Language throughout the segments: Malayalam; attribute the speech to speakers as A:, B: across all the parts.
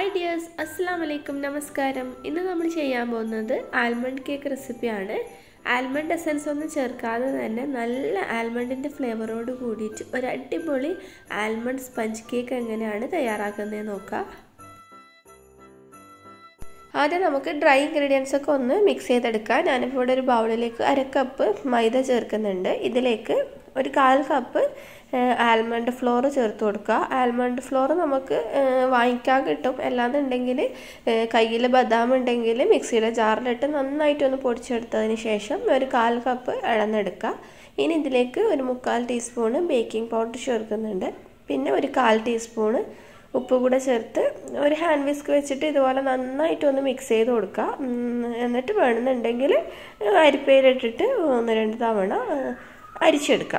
A: ഹായ് ഡിയേഴ്സ് അസ്സാം വലൈക്കും നമസ്കാരം ഇന്ന് നമ്മൾ ചെയ്യാൻ പോകുന്നത് ആൽമണ്ട് കേക്ക് റെസിപ്പിയാണ് ആൽമണ്ട് എസൻസ് ഒന്നും ചേർക്കാതെ തന്നെ നല്ല ആൽമണ്ടിൻ്റെ ഫ്ലേവറോട് കൂടിയിട്ട് ഒരു അടിപൊളി ആൽമണ്ട് സ്പഞ്ച് കേക്ക് എങ്ങനെയാണ് തയ്യാറാക്കുന്നത് നോക്കാം ആദ്യം നമുക്ക് ഡ്രൈ ഇൻഗ്രീഡിയൻസ് ഒക്കെ ഒന്ന് മിക്സ് ചെയ്തെടുക്കാം ഞാനിപ്പോൾ ഇവിടെ ഒരു ബൗളിലേക്ക് അര കപ്പ് മൈദ ചേർക്കുന്നുണ്ട് ഇതിലേക്ക് ഒരു കാൽ കപ്പ് ആൽമണ്ട് ഫ്ലോർ ചേർത്ത് കൊടുക്കുക ആൽമണ്ട് ഫ്ലോർ നമുക്ക് വാങ്ങിക്കാൻ കിട്ടും അല്ലാന്നുണ്ടെങ്കിൽ കയ്യിൽ ബദാം ഉണ്ടെങ്കിൽ മിക്സിയുടെ ജാറിലിട്ട് നന്നായിട്ടൊന്ന് പൊടിച്ചെടുത്തതിന് ശേഷം ഒരു കാൽ കപ്പ് ഇളന്നെടുക്കുക ഇനി ഇതിലേക്ക് ഒരു മുക്കാൽ ടീസ്പൂണ് ബേക്കിംഗ് പൗഡർ ചേർക്കുന്നുണ്ട് പിന്നെ ഒരു കാൽ ടീസ്പൂണ് ഉപ്പ് കൂടെ ചേർത്ത് ഒരു ഹാൻഡ് വിസ്ക് വെച്ചിട്ട് ഇതുപോലെ നന്നായിട്ടൊന്ന് മിക്സ് ചെയ്ത് കൊടുക്കുക എന്നിട്ട് വേണമെന്നുണ്ടെങ്കിൽ അരിപ്പയിലിട്ടിട്ട് ഒന്ന് രണ്ട് തവണ അരിച്ചെടുക്കുക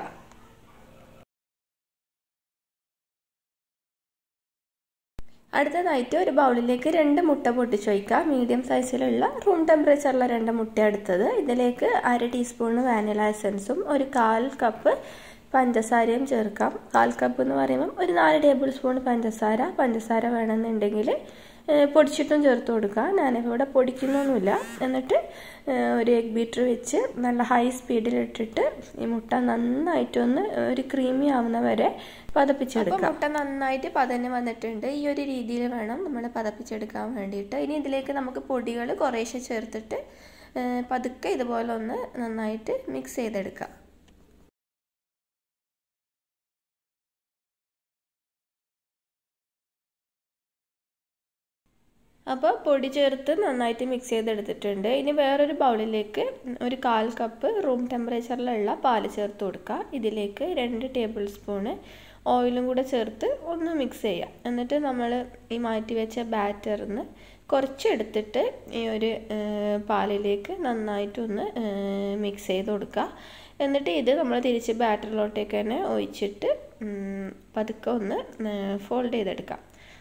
A: അടുത്തതായിട്ട് ഒരു ബൗളിലേക്ക് രണ്ട് മുട്ട പൊട്ടിച്ച് വയ്ക്കുക മീഡിയം സൈസിലുള്ള റൂം ടെമ്പറേച്ചറിലുള്ള രണ്ട് മുട്ട എടുത്തത് ഇതിലേക്ക് അര ടീസ്പൂൺ വാനില എസൻസും ഒരു കാൽ കപ്പ് പഞ്ചസാരയും ചേർക്കാം കാൽ കപ്പ് എന്ന് പറയുമ്പം ഒരു നാല് ടേബിൾ സ്പൂൺ പഞ്ചസാര പഞ്ചസാര വേണമെന്നുണ്ടെങ്കിൽ പൊടിച്ചിട്ടും ചേർത്ത് കൊടുക്കുക ഞാനിപ്പോൾ ഇവിടെ പൊടിക്കുന്നൊന്നുമില്ല എന്നിട്ട് ഒരു എഗ് ബീറ്റർ വെച്ച് നല്ല ഹൈ സ്പീഡിൽ ഇട്ടിട്ട് ഈ മുട്ട നന്നായിട്ടൊന്ന് ഒരു ക്രീമി ആവുന്ന വരെ പതപ്പിച്ചെടുക്കുക മുട്ട നന്നായിട്ട് പതഞ്ഞ് വന്നിട്ടുണ്ട് ഈ ഒരു രീതിയിൽ വേണം നമ്മൾ പതപ്പിച്ചെടുക്കാൻ വേണ്ടിയിട്ട് ഇനി ഇതിലേക്ക് നമുക്ക് പൊടികൾ കുറേശ്ശെ ചേർത്തിട്ട് പതുക്കെ ഇതുപോലെ ഒന്ന് നന്നായിട്ട് മിക്സ് ചെയ്തെടുക്കാം അപ്പോൾ പൊടി ചേർത്ത് നന്നായിട്ട് മിക്സ് ചെയ്തെടുത്തിട്ടുണ്ട് ഇനി വേറൊരു ബൗളിലേക്ക് ഒരു കാൽ കപ്പ് റൂം ടെമ്പറേച്ചറിലുള്ള പാല് ചേർത്ത് കൊടുക്കുക ഇതിലേക്ക് രണ്ട് ടേബിൾ സ്പൂണ് ഓയിലും കൂടെ ചേർത്ത് ഒന്ന് മിക്സ് ചെയ്യാം എന്നിട്ട് നമ്മൾ ഈ മാറ്റി വെച്ച ബാറ്ററിന്ന് കുറച്ചെടുത്തിട്ട് ഈ ഒരു പാലിലേക്ക് നന്നായിട്ടൊന്ന് മിക്സ് ചെയ്ത് കൊടുക്കുക എന്നിട്ട് ഇത് നമ്മൾ തിരിച്ച് ബാറ്ററിലോട്ടേക്ക് തന്നെ ഒഴിച്ചിട്ട് പതുക്കെ ഒന്ന് ഫോൾഡ് ചെയ്തെടുക്കാം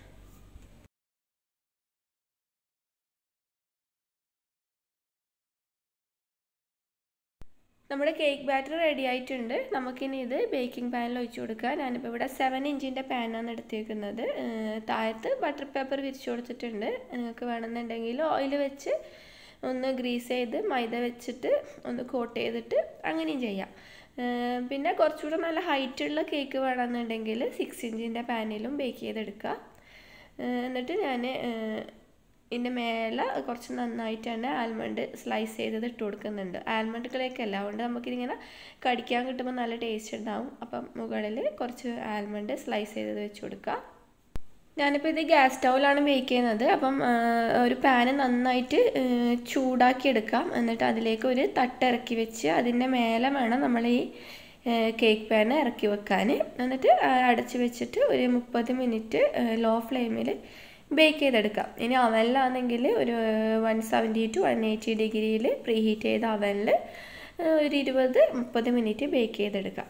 A: നമ്മുടെ കേക്ക് ബാറ്റർ റെഡി ആയിട്ടുണ്ട് നമുക്കിനി ഇത് ബേക്കിംഗ് പാനിൽ ഒഴിച്ചു കൊടുക്കുക ഞാനിപ്പോൾ ഇവിടെ സെവൻ ഇഞ്ചിൻ്റെ പാനാണ് എടുത്തേക്കുന്നത് താഴത്ത് ബട്ടർ പേപ്പർ വിരിച്ചു കൊടുത്തിട്ടുണ്ട് നിങ്ങൾക്ക് വേണമെന്നുണ്ടെങ്കിൽ ഓയിൽ വെച്ച് ഒന്ന് ഗ്രീസ് ചെയ്ത് മൈദ വെച്ചിട്ട് ഒന്ന് കോട്ട് ചെയ്തിട്ട് അങ്ങനെയും ചെയ്യാം പിന്നെ കുറച്ചുകൂടെ നല്ല ഹൈറ്റുള്ള കേക്ക് വേണമെന്നുണ്ടെങ്കിൽ സിക്സ് ഇഞ്ചിൻ്റെ പാനിലും ബേക്ക് ചെയ്തെടുക്കുക എന്നിട്ട് ഞാൻ ഇതിൻ്റെ മേലെ കുറച്ച് നന്നായിട്ട് തന്നെ ആൽമണ്ട് സ്ലൈസ് ചെയ്തത് ഇട്ട് കൊടുക്കുന്നുണ്ട് ആൽമണ്ട് ക്ലേക്കല്ല അതുകൊണ്ട് നമുക്കിതിങ്ങനെ കടിക്കാൻ കിട്ടുമ്പോൾ നല്ല ടേസ്റ്റ് ഉണ്ടാവും അപ്പം മുകളിൽ കുറച്ച് ആൽമണ്ട് സ്ലൈസ് ചെയ്തത് വെച്ച് കൊടുക്കുക ഞാനിപ്പോൾ ഇത് ഗ്യാസ് സ്റ്റൗവിലാണ് ബേക്ക് ചെയ്യുന്നത് അപ്പം ഒരു പാന് നന്നായിട്ട് ചൂടാക്കി എടുക്കാം എന്നിട്ട് അതിലേക്ക് ഒരു തട്ട് ഇറക്കി വെച്ച് അതിൻ്റെ മേലെ വേണം നമ്മൾ ഈ കേക്ക് പാന് ഇറക്കി വെക്കാൻ എന്നിട്ട് അടച്ച് വെച്ചിട്ട് ഒരു മുപ്പത് മിനിറ്റ് ലോ ഫ്ലെയിമിൽ ബേക്ക് ചെയ്തെടുക്കാം ഇനി അവനിലാണെങ്കിൽ ഒരു one seventy two one eighty ഡിഗ്രിയിൽ പ്രീ ഹീറ്റ് ചെയ്ത അവനിൽ ഒരു ഇരുപത് മുപ്പത് മിനിറ്റ് ബേക്ക് ചെയ്തെടുക്കാം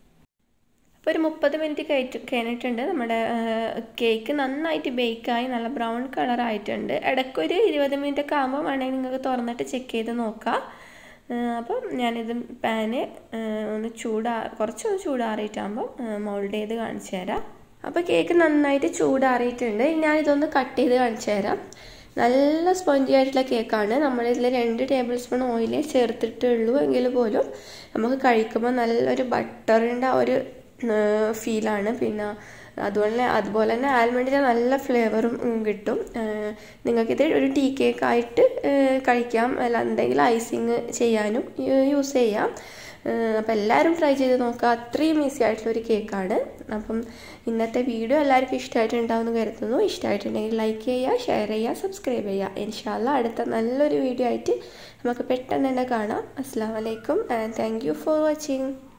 A: അപ്പോൾ ഒരു മുപ്പത് മിനിറ്റ് കഴിഞ്ഞിട്ട് കഴിഞ്ഞിട്ടുണ്ട് നമ്മുടെ കേക്ക് നന്നായിട്ട് ബേക്കായി നല്ല ബ്രൗൺ കളർ ആയിട്ടുണ്ട് ഇടയ്ക്കൊരു ഇരുപത് മിനിറ്റ് ഒക്കെ ആകുമ്പോൾ വേണമെങ്കിൽ നിങ്ങൾക്ക് തുറന്നിട്ട് ചെക്ക് ചെയ്ത് നോക്കാം അപ്പം ഞാനിത് പാന് ഒന്ന് ചൂടാ കുറച്ചൊന്ന് ചൂടാറിയിട്ടാകുമ്പോൾ മോൾഡ് ചെയ്ത് കാണിച്ചു തരാം അപ്പോൾ കേക്ക് നന്നായിട്ട് ചൂടാറിയിട്ടുണ്ട് ഞാനിതൊന്ന് കട്ട് ചെയ്ത് കാണിച്ചു തരാം നല്ല സ്പോഞ്ചി ആയിട്ടുള്ള കേക്കാണ് നമ്മളിതിൽ രണ്ട് ടേബിൾ സ്പൂൺ ഓയിലേ ചേർത്തിട്ടുള്ളൂ എങ്കിൽ പോലും നമുക്ക് കഴിക്കുമ്പോൾ നല്ലൊരു ബട്ടറിൻ്റെ ആ ഒരു ഫീലാണ് പിന്നെ അതുപോലെ അതുപോലെ തന്നെ ആൽമണ്ടിൻ്റെ നല്ല ഫ്ലേവറും കിട്ടും നിങ്ങൾക്കിത് ഒരു ടീ കേക്കായിട്ട് കഴിക്കാം അല്ല എന്തെങ്കിലും ഐസിങ് ചെയ്യാനും യൂസ് ചെയ്യാം അപ്പം എല്ലാവരും ട്രൈ ചെയ്ത് നോക്കുക അത്രയും ഈസി ആയിട്ടുള്ള ഒരു കേക്കാണ് അപ്പം ഇന്നത്തെ വീഡിയോ എല്ലാവർക്കും ഇഷ്ടമായിട്ടുണ്ടാവുമെന്ന് കരുതുന്നു ഇഷ്ടമായിട്ടുണ്ടെങ്കിൽ ലൈക്ക് ചെയ്യുക ഷെയർ ചെയ്യുക സബ്സ്ക്രൈബ് ചെയ്യുക ഇൻഷാല്ല അടുത്ത നല്ലൊരു വീഡിയോ ആയിട്ട് നമുക്ക് പെട്ടെന്ന് തന്നെ കാണാം അസ്സാം വലൈക്കും and thank you for watching